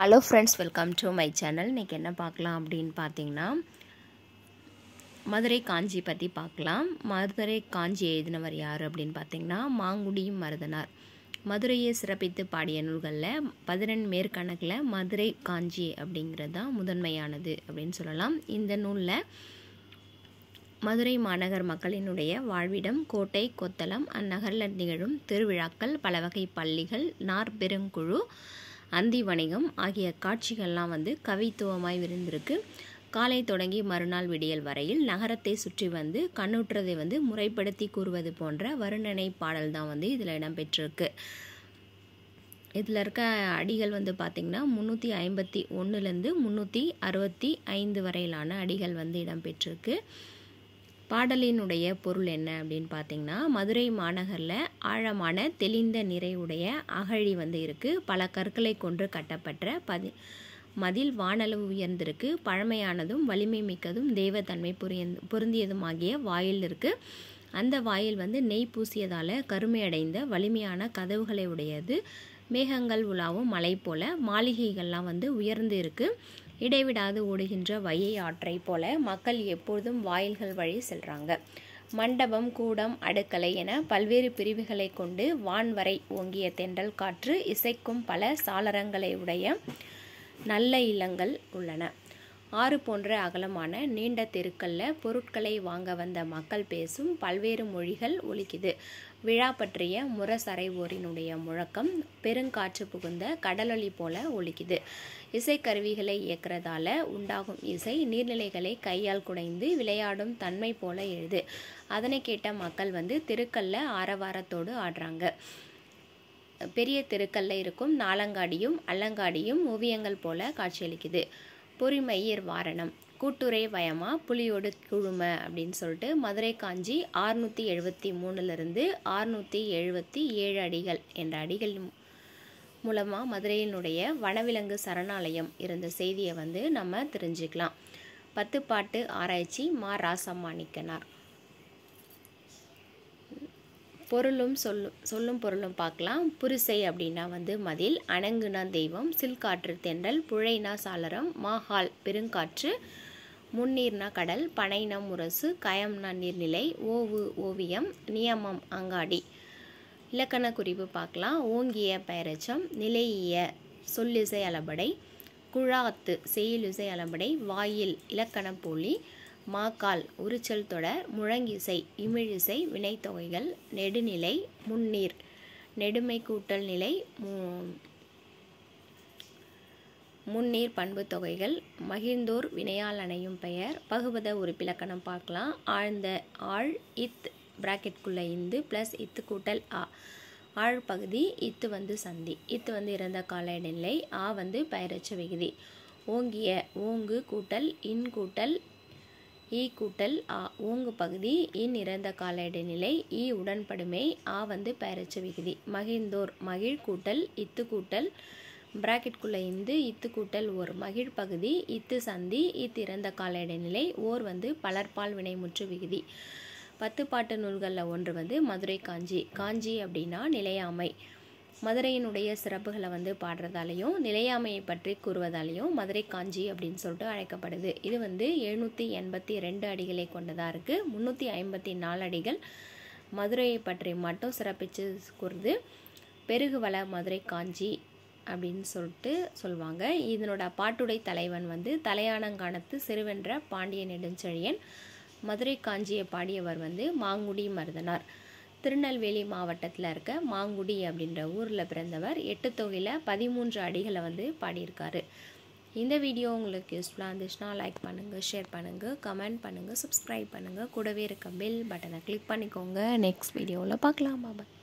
hello friends welcome to my channel இன்றைக்கி என்ன பார்க்கலாம் அப்படின்னு பார்த்தீங்கன்னா மதுரை காஞ்சி பற்றி பார்க்கலாம் மதுரை காஞ்சி எழுதினவர் யார் அப்படின்னு பார்த்தீங்கன்னா மாங்குடி மருதனார் மதுரையை சிறப்பித்து பாடிய நூல்களில் பதினெண் மேற்கணக்கில் மதுரை காஞ்சி அப்படிங்கிறது தான் முதன்மையானது அப்படின்னு சொல்லலாம் இந்த நூலில் மதுரை மாநகர் மக்களினுடைய வாழ்விடம் கோட்டை கொத்தளம் அந்நகரில் நிகழும் திருவிழாக்கள் பல வகை பள்ளிகள் நார் பெருங்குழு அந்தி வணிகம் ஆகிய காட்சிகள்லாம் வந்து கவித்துவமாய் விருந்திருக்கு காலை தொடங்கி மறுநாள் விடியல் வரையில் நகரத்தை சுற்றி வந்து கண்ணுற்றதை வந்து முறைப்படுத்தி கூறுவது போன்ற வருணனை பாடல் தான் வந்து இதில் இடம்பெற்றிருக்கு இதில் இருக்க அடிகள் வந்து பார்த்திங்கன்னா முந்நூற்றி ஐம்பத்தி ஒன்றுலேருந்து முந்நூற்றி அறுபத்தி ஐந்து வரையிலான அடிகள் வந்து இடம்பெற்றிருக்கு பாடலினுடைய பொருள் என்ன அப்படின்னு பார்த்தீங்கன்னா மதுரை மாநகரில் ஆழமான தெளிந்த நிறைவுடைய அகழி வந்து இருக்குது பல கற்களை கொண்டு கட்டப்பட்ட பதி மதில் வானளவு உயர்ந்திருக்கு பழமையானதும் வலிமை மிக்கதும் தெய்வத்தன்மை புரிய பொருந்தியதுமாகிய வாயில் இருக்குது அந்த வாயில் வந்து நெய் பூசியதால் கருமையடைந்த வலிமையான கதவுகளை உடையது மேகங்கள் உலாவும் மலை போல மாளிகைகள்லாம் வந்து உயர்ந்து இருக்குது இடைவிடாது ஓடுகின்ற வையை ஆற்றை போல மக்கள் எப்பொழுதும் வாயில்கள் வழி செல்றாங்க மண்டபம் கூடம் அடுக்கலை என பல்வேறு பிரிவுகளை கொண்டு வான் வரை ஓங்கிய தென்றல் காற்று இசைக்கும் பல சாளரங்களை உடைய நல்ல இல்லங்கள் உள்ளன ஆறு போன்ற அகலமான நீண்ட தெருக்களில் பொருட்களை வாங்க வந்த மக்கள் பேசும் பல்வேறு மொழிகள் ஒலிக்குது விழா பற்றிய முரசறைவோரினுடைய முழக்கம் பெருங்காற்று புகுந்த கடலொலி போல ஒலிக்குது இசைக்கருவிகளை இயக்கிறதால உண்டாகும் இசை நீர்நிலைகளை கையால் குடைந்து விளையாடும் தன்மை போல எழுது அதனை கேட்ட மக்கள் வந்து தெருக்கல்ல ஆரவாரத்தோடு ஆடுறாங்க பெரிய தெருக்கல்ல இருக்கும் நாலங்காடியும் அல்லங்காடியும் ஓவியங்கள் போல காட்சியளிக்குது பொறிமயிர் வாரணம் கூட்டுரை வயமா புலியோடு குழும அப்படின்னு சொல்லிட்டு மதுரை காஞ்சி ஆறுநூற்றி எழுபத்தி மூணுலேருந்து ஆறுநூற்றி எழுபத்தி ஏழு அடிகள் என்ற அடிகள் மூலமாக மதுரையினுடைய வனவிலங்கு சரணாலயம் இருந்த செய்தியை வந்து நம்ம தெரிஞ்சுக்கலாம் பத்து பாட்டு ஆராய்ச்சி மா ராசம்மாணிக்கனார் பொருளும் சொல்லும் சொல்லும் பொருளும் பார்க்கலாம் புரிசை அப்படின்னா வந்து மதில் அணங்குனா தெய்வம் சில்காற்று தென்றல் புழைனா சாளரம் மாஹால் பெருங்காற்று முன்னீர்னா கடல் பனைனா முரசு கயம்னா நீர்நிலை ஓவு ஓவியம் நியமம் அங்காடி இலக்கண குறிப்பு பார்க்கலாம் ஓங்கிய பெயரச்சம் நிலையிய சொல்லிசை அளபடை குழாத்து செய்யுளிசை அளபடை வாயில் இலக்கண போலி மாக்கால் உரிச்சல் தொடர் முழங்கிசை இமிழிசை வினைத்தொகைகள் நெடுநிலை முன்னீர் நெடுமை கூட்டல் நிலை முன்னீர் பண்பு தொகைகள் மகிழ்ந்தோர் வினையால் அணையும் பெயர் பகுபத உறுப்பிலக்கணம் பார்க்கலாம் ஆழ்ந்த ஆழ் இத் ப்ராக்கெட்குள்ளே இந்து ப்ளஸ் இத்து கூட்டல் ஆ ஆழ் பகுதி இத்து வந்து சந்தி இத்து வந்து இறந்த கால இடைநிலை ஆ வந்து பெயரச்ச விகுதி ஓங்கிய ஓங்கு கூட்டல் இன் கூட்டல் ஈ கூட்டல் ஆ ஓங்கு பகுதி இன் இறந்த கால இடைநிலை ஈ உடன்படுமை ஆ வந்து பெயரச்ச விகுதி மகிழ்ந்தோர் மகிழ் கூட்டல் இத்து கூட்டல் பிராக்கெட்குள்ளே இந்து இத்து கூட்டல் ஓர் மகிழ் பகுதி இத்து சந்தி இத்து இறந்த கால இடைநிலை ஓர் வந்து பலர்பால் வினைமுற்று விகுதி பத்து பாட்டு நூல்களில் ஒன்று வந்து மதுரை காஞ்சி காஞ்சி அப்படின்னா நிலையாமை மதுரையினுடைய சிறப்புகளை வந்து பாடுறதாலையும் நிலையாமையை பற்றி கூறுவதாலையும் மதுரை காஞ்சி அப்படின்னு சொல்லிட்டு அழைக்கப்படுது இது வந்து எழுநூற்றி எண்பத்தி ரெண்டு அடிகளை கொண்டதாக இருக்குது முந்நூற்றி ஐம்பத்தி நாலு அடிகள் மதுரையை பற்றி மட்டும் சிறப்பித்து கூறுது பெருகுவள மதுரை காஞ்சி அப்படின்னு சொல்லிட்டு சொல்லுவாங்க இதனோட பாட்டுடை தலைவன் வந்து தலையானங்கானத்து சிறுவென்ற பாண்டிய நெடுஞ்செழியன் மதுரை காஞ்சியை பாடியவர் வந்து மாங்குடி மருதனார் திருநெல்வேலி மாவட்டத்தில் இருக்க மாங்குடி அப்படின்ற ஊரில் பிறந்தவர் எட்டு தொகையில் பதிமூன்று அடிகளை வந்து பாடியிருக்காரு இந்த வீடியோ உங்களுக்கு யூஸ்ஃபுல்லாக இருந்துச்சுன்னா லைக் பண்ணுங்கள் ஷேர் பண்ணுங்கள் கமெண்ட் பண்ணுங்கள் சப்ஸ்கிரைப் பண்ணுங்கள் கூடவே இருக்க பெல் பட்டனை கிளிக் பண்ணிக்கோங்க நெக்ஸ்ட் வீடியோவில் பார்க்கலாம் பாய்